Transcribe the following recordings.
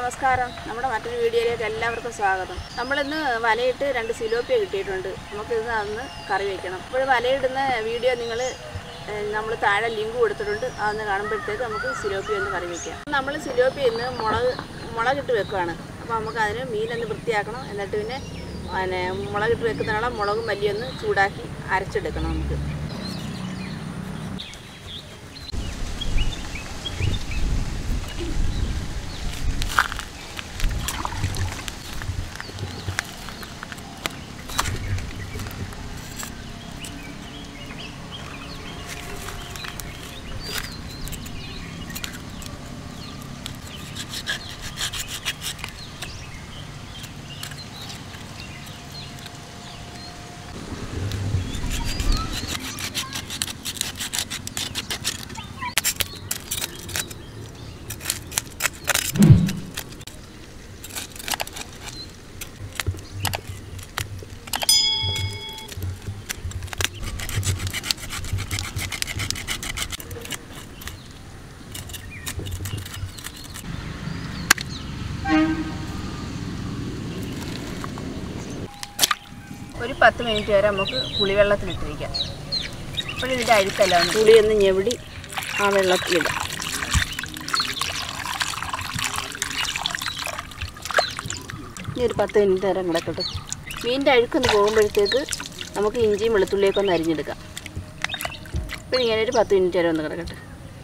നമസ്കാരം നമ്മുടെ മറ്റൊരു വീഡിയോയിലേക്ക് എല്ലാവർക്കും സ്വാഗതം നമ്മളിന്ന് വലയിട്ട് രണ്ട് സിലോപ്പിയ കിട്ടിയിട്ടുണ്ട് നമുക്കിത് അന്ന് കറി വയ്ക്കണം ഇപ്പോൾ വലയിടുന്ന വീഡിയോ നിങ്ങൾ നമ്മൾ താഴെ ലിങ്ക് കൊടുത്തിട്ടുണ്ട് അതൊന്ന് കാണുമ്പോഴത്തേക്ക് നമുക്ക് സിലോപ്പിയ ഒന്ന് കറി വയ്ക്കാം നമ്മൾ സിലോപ്പിയ ഇന്ന് മുളക് മുളകിട്ട് വെക്കുകയാണ് അപ്പോൾ നമുക്ക് അതിന് മീനൊന്ന് വൃത്തിയാക്കണം എന്നിട്ട് പിന്നെ പിന്നെ മുളകിട്ട് വെക്കുന്നതിനുള്ള മുളകും മല്ലിയൊന്ന് ചൂടാക്കി അരച്ചെടുക്കണം നമുക്ക് ഒരു പത്ത് മിനിറ്റ് വരെ നമുക്ക് പുളിവെള്ളത്തിലിട്ടിരിക്കാം അപ്പോഴും ഇതിൻ്റെ അഴുക്കല്ല പുളി ഒന്ന് ഞെവിടി ആ വെള്ളത്തിലിടാം ഇനി ഒരു പത്ത് മിനിറ്റ് നേരം കിടക്കട്ടെ മീനിൻ്റെ അഴുക്കൊന്ന് പോകുമ്പോഴത്തേക്ക് നമുക്ക് ഇഞ്ചിയും വെളുത്തുള്ളിയൊക്കെ ഒന്ന് അരിഞ്ഞെടുക്കാം അപ്പോൾ ഇങ്ങനെ ഒരു പത്ത് മിനിറ്റ് വരെ ഒന്ന് കിടക്കട്ടെ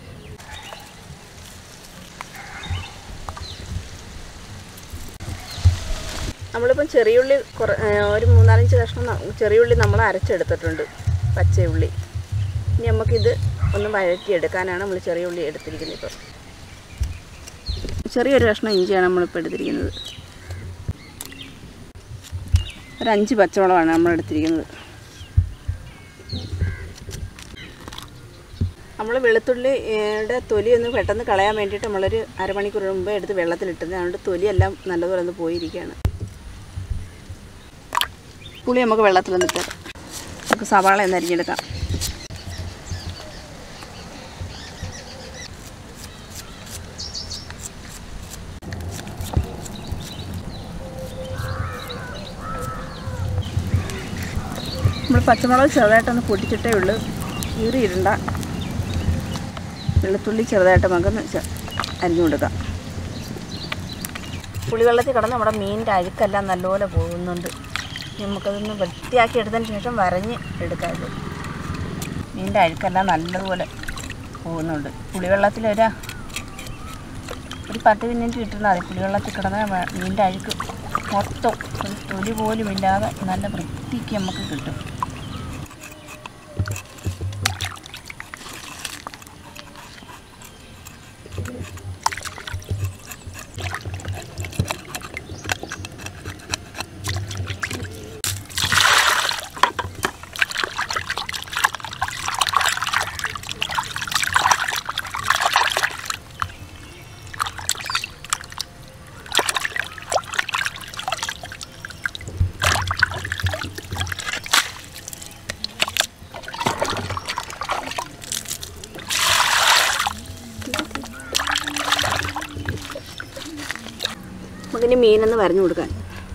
നമ്മളിപ്പം ചെറിയുള്ളി കുറ ഒരു മൂന്നാലഞ്ച് കഷ്ണം ന- ചെറിയുള്ളി നമ്മൾ അരച്ചെടുത്തിട്ടുണ്ട് പച്ചയുള്ളി ഇനി നമുക്കിത് ഒന്ന് വഴറ്റിയെടുക്കാനാണ് നമ്മൾ ചെറിയ ഉള്ളി എടുത്തിരിക്കുന്നത് ഇപ്പോൾ ചെറിയൊരു കഷ്ണം ഇഞ്ചിയാണ് നമ്മളിപ്പോൾ എടുത്തിരിക്കുന്നത് ഒരു അഞ്ച് പച്ചമുളകാണ് നമ്മൾ എടുത്തിരിക്കുന്നത് നമ്മൾ വെളുത്തുള്ളിയുടെ തൊലി ഒന്ന് പെട്ടെന്ന് കളയാൻ വേണ്ടിയിട്ട് നമ്മളൊരു അരമണിക്കൂർ മുമ്പേ എടുത്ത് വെള്ളത്തിലിട്ടത് അതുകൊണ്ട് തൊലിയെല്ലാം നല്ലപോലെ ഒന്ന് പോയിരിക്കുകയാണ് പുളി നമുക്ക് വെള്ളത്തിൽ നിന്നിട്ട് നമുക്ക് സവാള ഒന്ന് അരിഞ്ഞെടുക്കാം നമ്മൾ പച്ചമുളക് ചെറുതായിട്ടൊന്ന് പൊട്ടിച്ചിട്ടേ ഉള്ളൂ കീറിയിടണ്ട വെളുത്തുള്ളി ചെറുതായിട്ട് നമുക്കൊന്ന് ചെ- അരിഞ്ഞു കൊടുക്കാം പുളിവെള്ളത്തിൽ കിടന്ന് നമ്മുടെ മീനിൻ്റെ അഴുക്കെല്ലാം നല്ലപോലെ പോകുന്നുണ്ട് ഇനി നമുക്കതൊന്ന് വൃത്തിയാക്കി എടുത്തതിന് ശേഷം വരഞ്ഞ് എടുക്കാം ഇത് മീനിൻ്റെ അഴുക്കെല്ലാം നല്ലതുപോലെ പോകുന്നുണ്ട് പുളിവെള്ളത്തിൽ ഒരു ഒരു പത്ത് മിനിറ്റ് കിട്ടുന്നാൽ മതി പുളിവെള്ളത്തിൽ കിടന്ന വ- മീനിൻ്റെ അഴുക്ക് മൊത്തം ഒരു തൊലി പോലും ഇല്ലാതെ നല്ല വൃത്തിക്ക് നമുക്ക് കിട്ടും നമുക്കിനി മീനൊന്ന് വരഞ്ഞു കൊടുക്കാൻ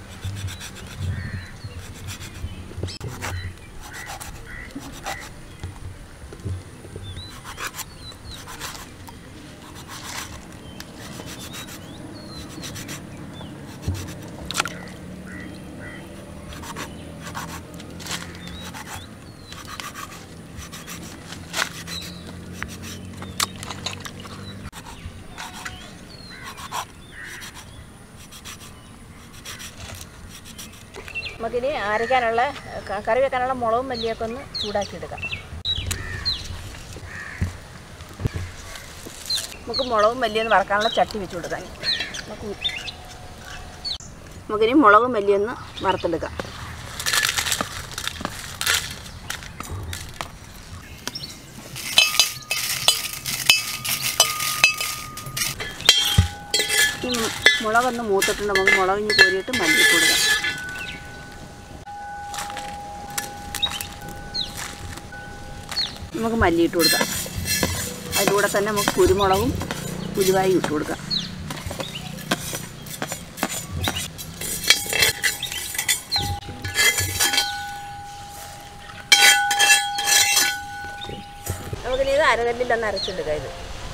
നമുക്കിനി അരയ്ക്കാനുള്ള ക- കറി വെക്കാനുള്ള മുളകും മല്ലിയൊക്കെ ഒന്ന് ചൂടാക്കി എടുക്കാം നമുക്ക് മുളകും മല്ലിയൊന്ന് വറക്കാനുള്ള ചട്ടി വെച്ച് കൊടുക്കാൻ നമുക്ക് നമുക്കിനി മുളകും മല്ലിയൊന്ന് വറുത്തെടുക്കാം ഈ മുളകൊന്ന് മൂത്തിട്ടുണ്ട് നമുക്ക് മുളക് ഇഞ്ഞ് കോരിയിട്ട് മല്ലി കൊടുക്കാം നമുക്ക് മല്ലി ഇട്ട് കൊടുക്കാം അതിൻ്റെ കൂടെ തന്നെ നമുക്ക് കുരുമുളകും ഉലുവായും ഇട്ട് കൊടുക്കാം അരകല്ലിലൊന്ന് അരച്ചിടുക ഇത്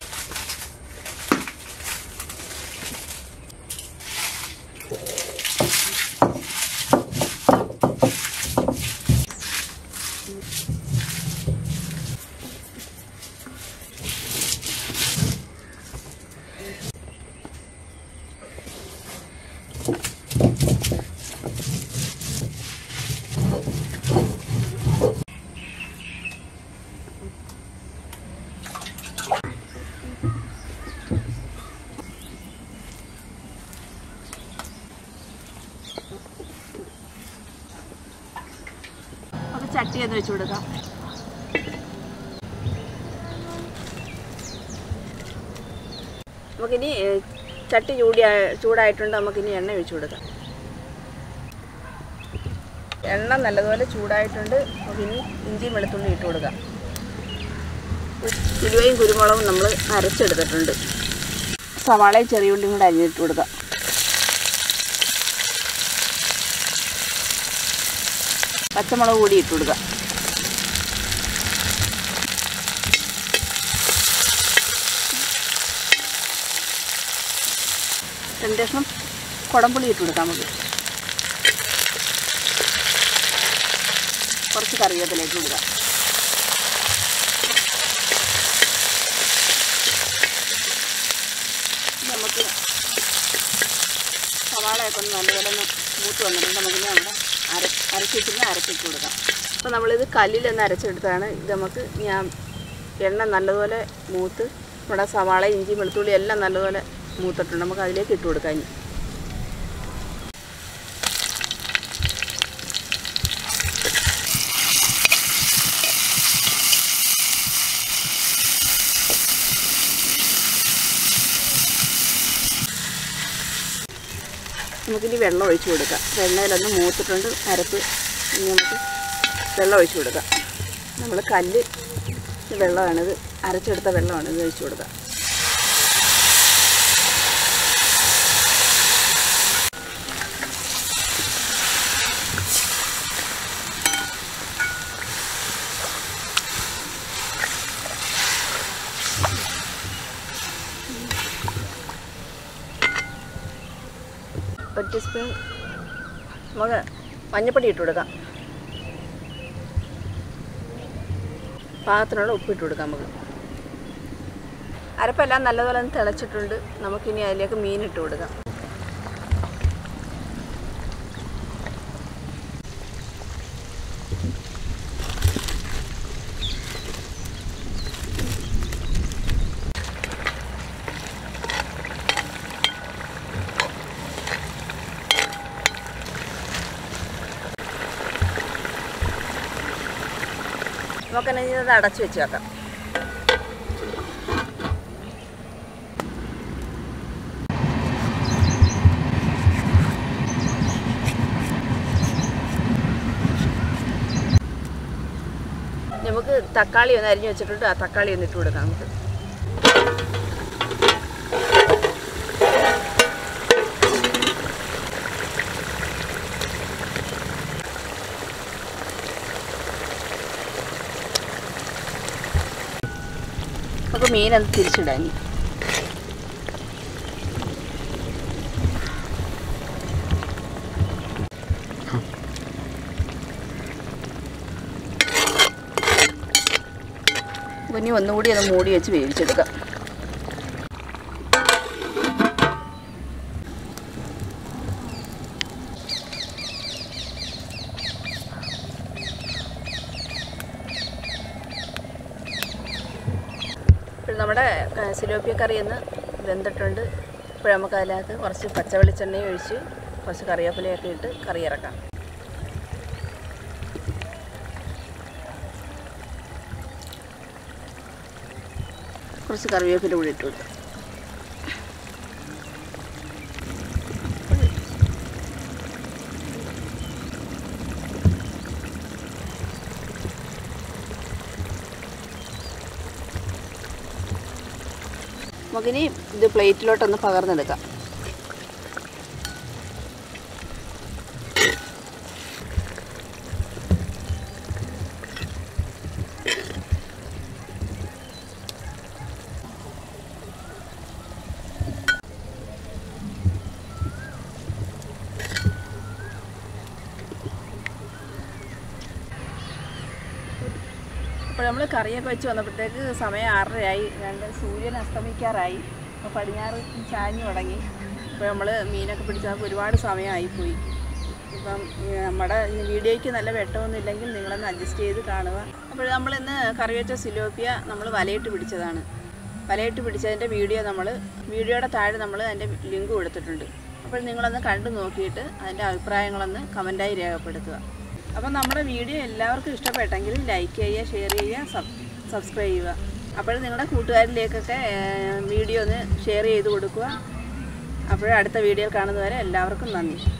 നമുക്ക് ചട്ടി ഒന്ന് വെച്ച് കൊടുക്കാം നമുക്കിനി ഏഹ്, ചട്ടി ചൂടി ചൂടായിട്ടുണ്ട് നമുക്കിനി എണ്ണ ഒഴിച്ചു കൊടുക്കാം എണ്ണ നല്ലതുപോലെ ചൂടായിട്ടുണ്ട് നമുക്കിനി ഇഞ്ചിയും വെളുത്തുള്ളി ഇട്ട് കൊടുക്കാം ഉലുവയും കുരുമുളകും നമ്മൾ അരച്ചെടുത്തിട്ടുണ്ട് സവാളയും ചെറിയ ഉള്ളിയും കൂടെ അരിഞ്ഞിട്ട് കൊടുക്കാം പച്ചമുളക് കൂടി ഇട്ട് കൊടുക്കാം രണ്ട് കഷ്ണം കുടംപുളി ഇട്ട് കൊടുക്കാം നമുക്ക് കുറച്ച് കറിവേപ്പില ഇട്ട് കൊടുക്കാം ഇനി നമുക്ക് സവാളയൊക്കെ ഒന്ന് നല്ലപോലെ ഒന്ന് മൂത്ത് വന്നിട്ടുണ്ട് നമുക്കിനി നമ്മുടെ അര അരച്ചിട്ടിന് അരച്ചിട്ട് കൊടുക്കാം അപ്പോൾ നമ്മളിത് കല്ലിലൊന്ന് അരച്ചെടുത്താണ് ഇത് നമുക്ക് ഞാൻ എണ്ണ നല്ലതുപോലെ മൂത്ത് നമ്മുടെ സവാള ഇഞ്ചി വെളുത്തുള്ളി എല്ലാം നല്ലതുപോലെ മൂത്തിട്ടുണ്ട് നമുക്ക് അതിലേക്ക് ഇട്ട് കൊടുക്കാം ഇനി നമുക്കിനി വെള്ളം ഒഴിച്ച് കൊടുക്കാം എണ്ണയിലൊന്ന് മൂത്തിട്ടുണ്ട് അരപ്പ് ഇനി നമുക്ക് വെള്ളം ഒഴിച്ച് കൊടുക്കാം നമ്മൾ കല്ല് വെള്ളമാണിത് അരച്ചെടുത്ത വെള്ളമാണ് ഇത് ഒഴിച്ച് കൊടുക്കാം ഒരു ടീസ്പൂൺ നമുക്ക് മഞ്ഞപ്പൊടി ഇട്ട് കൊടുക്കാം പാകത്തിനുള്ള ഉപ്പിട്ട് കൊടുക്കാം നമുക്ക് അരപ്പെല്ലാം നല്ലതുപോലെ ഒന്ന് തിളച്ചിട്ടുണ്ട് നമുക്കിനി അതിലേക്ക് മീൻ ഇട്ട് കൊടുക്കാം നമുക്കെന്നെ ഇനി ഇത് അടച്ചു വെച്ച് വെക്കാം നമുക്ക് തക്കാളി ഒന്ന് അരിഞ്ഞ് വെച്ചിട്ടുണ്ട് ആ തക്കാളി ഒന്ന് ഇട്ട് കൊടുക്കാം നമുക്ക് നമുക്ക് മീനൊന്ന് തിരിച്ചിടാം ഇനി അപ്പോൾ ഇനി ഒന്നുകൂടി അത് മൂടി വെച്ച് വേവിച്ചെടുക്കാം ഇപ്പോൾ നമ്മുടെ ക- സിലോപ്പിയ കറി ഒന്ന് വെന്തിട്ടുണ്ട് ഇപ്പോൾ നമുക്ക് അതിനകത്ത് കുറച്ച് പച്ച വെളിച്ചെണ്ണയും ഒഴിച്ച് കുറച്ച് കറിവേപ്പിലയൊക്കെ ഇട്ട് കറി ഇറക്കാം കുറച്ച് കറിവേപ്പില കൂടി ഇട്ട് കൊടുക്കാം നമുക്കിനി ഇത് പ്ലേറ്റിലോട്ടൊന്ന് പകർന്നെടുക്കാം അപ്പോൾ നമ്മൾ കറിയൊക്കെ വെച്ച് വന്നപ്പോഴത്തേക്ക് സമയം ആറരയായി രണ്ട് സൂര്യൻ അസ്തമിക്കാറായി അപ്പോൾ പടിഞ്ഞാറ് ചാഞ്ഞു തുടങ്ങി അപ്പോൾ നമ്മൾ മീനൊക്കെ പിടിച്ചപ്പോൾ ഒരുപാട് സമയമായിപ്പോയി ഇപ്പം ഈ നമ്മുടെ ഈ വീഡിയോയ്ക്ക് നല്ല വെട്ടമൊന്നും ഇല്ലെങ്കിൽ നിങ്ങളൊന്ന് അഡ്ജസ്റ്റ് ചെയ്ത് കാണുക അപ്പോൾ നമ്മളിന്ന് കറി വെച്ച സിലോപ്പിയ നമ്മൾ വലയിട്ട് പിടിച്ചതാണ് വലയിട്ട് പിടിച്ചതിൻ്റെ വീഡിയോ നമ്മൾ വീഡിയോയുടെ താഴെ നമ്മൾ അതിൻ്റെ ലിങ്ക് കൊടുത്തിട്ടുണ്ട് അപ്പോൾ നിങ്ങളൊന്ന് കണ്ടു നോക്കിയിട്ട് അതിൻ്റെ അഭിപ്രായങ്ങളൊന്ന് കമൻറ്റായി രേഖപ്പെടുത്തുക അപ്പം നമ്മുടെ വീഡിയോ എല്ലാവർക്കും ഇഷ്ടപ്പെട്ടെങ്കിൽ ലൈക്ക് ചെയ്യുക ഷെയർ ചെയ്യുക സബ് സബ്സ്ക്രൈബ് ചെയ്യുക അപ്പോൾ നിങ്ങളുടെ കൂട്ടുകാരിലേക്കൊക്കെ ഏഹ്, വീഡിയോ ഒന്ന് ഷെയർ ചെയ്ത് കൊടുക്കുക അപ്പോൾ അടുത്ത വീഡിയോ കാണുന്നവരെ എല്ലാവർക്കും നന്ദി